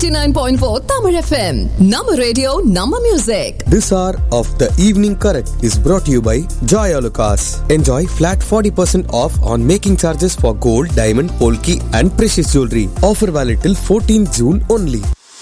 89.4 Tamil FM. Nama radio, Nama music. This hour of the evening correct is brought to you by Joy Alucas. Enjoy flat 40% off on making charges for gold, diamond, polki and precious jewelry. Offer valid till 14 June only.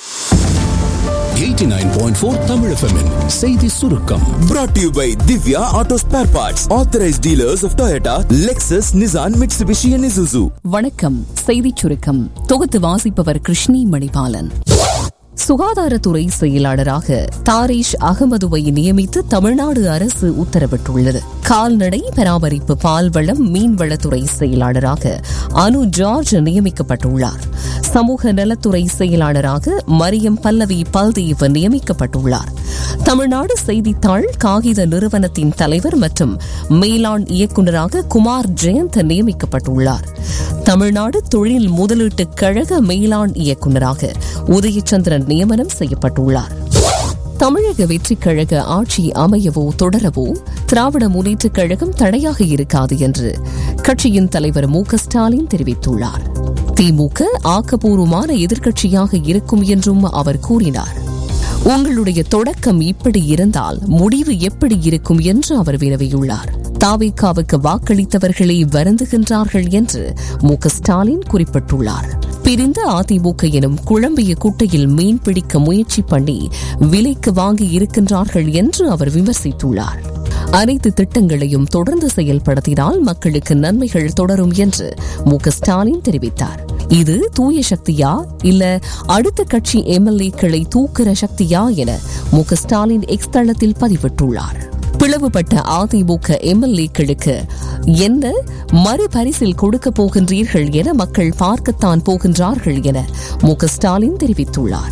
89.4 Tamil FM -இன் செய்தி சுருக்கம் Brought to you by Divya Auto Spare Parts, authorized dealers of Toyota, Lexus, Nissan, Mitsubishi, and Isuzu. வணக்கம் செய்திச் சுருக்கம் தொகுத்து வாசிப்பவர் கிருஷ்ணி மணிபாலன் சுகாதாரத்துறை செயலாளராக தாரீஷ் அகமதுவை நியமித்து தமிழ்நாடு அரசு உத்தரவிட்டுள்ளது கால்நடை பராமரிப்பு பால்வளம் மீன்வளத்துறை செயலாளராக அனு ஜார்ஜ் நியமிக்கப்பட்டுள்ளார் சமூக நலத்துறை செயலாளராக மரியம் பல்லவி பல்தேவ் நியமிக்கப்பட்டுள்ளார் தமிழ்நாடு செய்தித்தாள் காகித நிறுவனத்தின் தலைவர் மற்றும் மேலாண் இயக்குநராக குமார் ஜெயந்த் நியமிக்கப்பட்டுள்ளார் தமிழ்நாடு தொழில் முதலீட்டுக் கழக மேலாண் இயக்குநராக உதயச்சந்திரன் நியமனம் செய்யப்பட்டுள்ளார் தமிழக வெற்றிக் கழக ஆட்சி அமையவோ தொடரவோ திராவிட முன்னேற்றக் கழகம் தடையாக இருக்காது என்று கட்சியின் தலைவர் மு க ஸ்டாலின் தெரிவித்துள்ளார் திமுக ஆக்கப்பூர்வமான எதிர்க்கட்சியாக இருக்கும் என்றும் அவர் கூறினார் உங்களுடைய தொடக்கம் இப்படி இருந்தால் முடிவு எப்படி இருக்கும் என்று அவர் வினவியுள்ளார் தாவேக்காவுக்கு வாக்களித்தவர்களே வருந்துகின்றார்கள் என்று மு க ஸ்டாலின் குறிப்பிட்டுள்ளார் பிரிந்த அதிமுக எனும் குழம்பிய குட்டையில் மீன் பிடிக்க முயற்சி பண்ணி விலைக்கு வாங்கி இருக்கின்றார்கள் என்று அவர் விமர்சித்துள்ளார் அனைத்து திட்டங்களையும் தொடர்ந்து செயல்படுத்தினால் மக்களுக்கு நன்மைகள் தொடரும் என்று மு க ஸ்டாலின் தெரிவித்தார் இது தூய சக்தியா இல்ல அடுத்த கட்சி எம்எல்ஏக்களை தூக்குற சக்தியா என மு க ஸ்டாலின் எக்ஸ் தளத்தில் பதிவிட்டுள்ளார் பிளவுபட்ட அதிமுக எம்எல்ஏக்களுக்கு என்ன மறுபரிசில் கொடுக்க போகின்றீர்கள் என மக்கள் பார்க்கத்தான் போகின்றார்கள் என மு க ஸ்டாலின் தெரிவித்துள்ளார்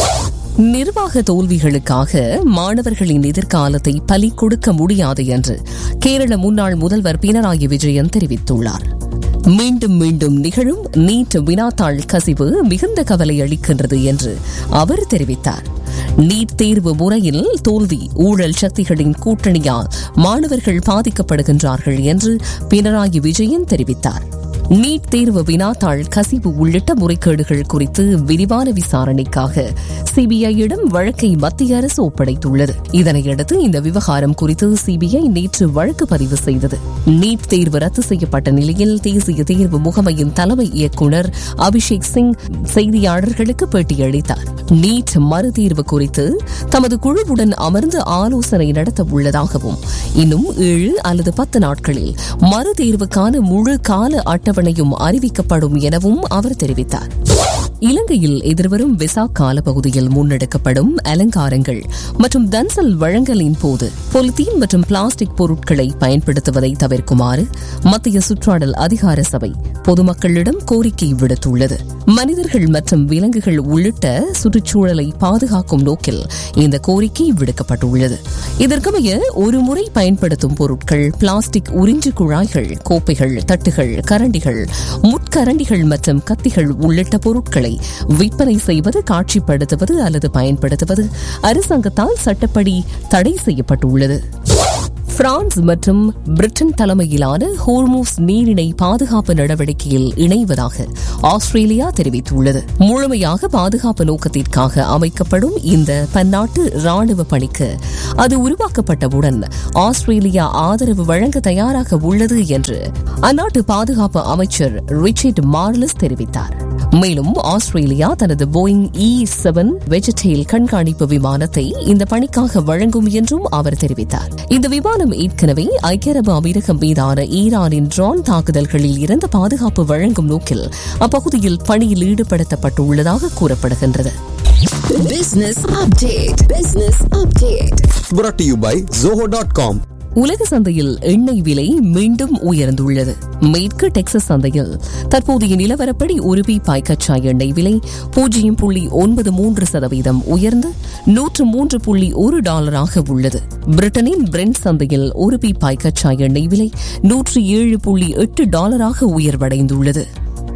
நிர்வாக தோல்விகளுக்காக மாணவர்களின் எதிர்காலத்தை பலி கொடுக்க முடியாது என்று கேரள முன்னாள் முதல்வர் பினராயி விஜயன் தெரிவித்துள்ளார் மீண்டும் மீண்டும் நிகழும் நீட் வினாத்தாள் கசிவு மிகுந்த கவலை அளிக்கின்றது என்று அவர் தெரிவித்தார் நீட் தேர்வு முறையில் தோல்வி ஊழல் சக்திகளின் கூட்டணியால் மாணவர்கள் பாதிக்கப்படுகின்றார்கள் என்று பினராயி விஜயன் தெரிவித்தார் நீட் தேர்வு வினாத்தாள் கசிவு உள்ளிட்ட முறைகேடுகள் குறித்து விரிவான விசாரணைக்காக சிபிஐயிடம் வழக்கை மத்திய அரசு ஒப்படைத்துள்ளது இதனையடுத்து இந்த விவகாரம் குறித்து சிபிஐ நேற்று வழக்கு பதிவு செய்தது நீட் தேர்வு ரத்து செய்யப்பட்ட நிலையில் தேசிய தேர்வு முகமையின் தலைமை இயக்குநர் அபிஷேக் சிங் செய்தியாளர்களுக்கு பேட்டியளித்தார் நீட் மறுதீர்வு குறித்து தமது குழுவுடன் அமர்ந்து ஆலோசனை நடத்த உள்ளதாகவும் இன்னும் ஏழு அல்லது பத்து நாட்களில் மறுதேர்வுக்கான முழு கால அட்டவணையும் அறிவிக்கப்படும் எனவும் அவர் தெரிவித்தார் இலங்கையில் எதிர்வரும் விசா காலப்பகுதியில் முன்னெடுக்கப்படும் அலங்காரங்கள் மற்றும் தன்சல் வழங்கலின் போது பொலித்தீன் மற்றும் பிளாஸ்டிக் பொருட்களை பயன்படுத்துவதை தவிர்க்குமாறு மத்திய சுற்றாடல் அதிகார சபை பொதுமக்களிடம் கோரிக்கை விடுத்துள்ளது மனிதர்கள் மற்றும் விலங்குகள் உள்ளிட்ட சுற்றுச்சூழலை பாதுகாக்கும் நோக்கில் இந்த கோரிக்கை விடுக்கப்பட்டுள்ளது இதற்கமைய ஒருமுறை பயன்படுத்தும் பொருட்கள் பிளாஸ்டிக் உறிஞ்சு குழாய்கள் கோப்பைகள் தட்டுகள் கரண்டிகள் முட்கரண்டிகள் மற்றும் கத்திகள் உள்ளிட்ட பொருட்களை விற்பனை செய்வது காட்சிப்படுத்துவது அல்லது பயன்படுத்துவது அரசாங்கத்தால் சட்டப்படி தடை செய்யப்பட்டுள்ளது பிரான்ஸ் மற்றும் பிரிட்டன் தலைமையிலான ஹோர்மூஸ் நீரிணை பாதுகாப்பு நடவடிக்கையில் இணைவதாக ஆஸ்திரேலியா தெரிவித்துள்ளது முழுமையாக பாதுகாப்பு நோக்கத்திற்காக அமைக்கப்படும் இந்த பன்னாட்டு ராணுவ பணிக்கு அது உருவாக்கப்பட்டவுடன் ஆஸ்திரேலியா ஆதரவு வழங்க தயாராக உள்ளது என்று அந்நாட்டு பாதுகாப்பு அமைச்சர் ரிச்சர்ட் மார்லஸ் தெரிவித்தார் மேலும் ஆஸ்திரேலியா தனது போயிங் இ செவன் வெஜிடேல் கண்காணிப்பு விமானத்தை இந்த பணிக்காக வழங்கும் என்றும் அவர் தெரிவித்தார் இந்த விமானம் ஏற்கனவே ஐக்கிய அரபு அமீரகம் மீதான ஈரானின் ட்ரோன் தாக்குதல்களில் இருந்து பாதுகாப்பு வழங்கும் நோக்கில் அப்பகுதியில் பணியில் ஈடுபடுத்தப்பட்டுள்ளதாக கூறப்படுகின்றது Business update. Business update. Brought to you by Zoho.com. உலக சந்தையில் எண்ணெய் விலை மீண்டும் உயர்ந்துள்ளது மேற்கு டெக்சஸ் சந்தையில் தற்போதைய நிலவரப்படி ஒரு பீப்பாய் கச்சா எண்ணெய் விலை பூஜ்ஜியம் புள்ளி ஒன்பது மூன்று சதவீதம் உயர்ந்து நூற்று மூன்று புள்ளி ஒரு டாலராக உள்ளது பிரிட்டனின் பிரெண்ட் சந்தையில் ஒரு பீப்பாய் கச்சா எண்ணெய் விலை நூற்று ஏழு புள்ளி எட்டு டாலராக உயர்வடைந்துள்ளது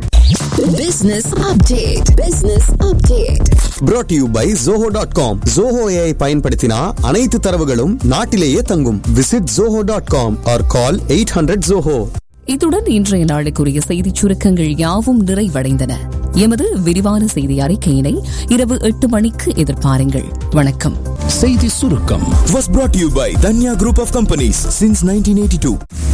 Business update. Business update. brought to you by zoho.com zoho AI பயன்படுத்தினா அனைத்து தரவுகளும் நாட்டிலேயே தங்கும் visit zoho.com or call 800 zoho இத்துடன் இன்றைய நாளுக்குரிய செய்திச் சுருக்கங்கள் யாவும் நிறைவடைந்தன எமது விரிவான செய்தி அறிக்கையினை இரவு எட்டு மணிக்கு எதிர்பாருங்கள் வணக்கம் செய்தி சுருக்கம் Was brought to you by Danya Group of Companies since 1982.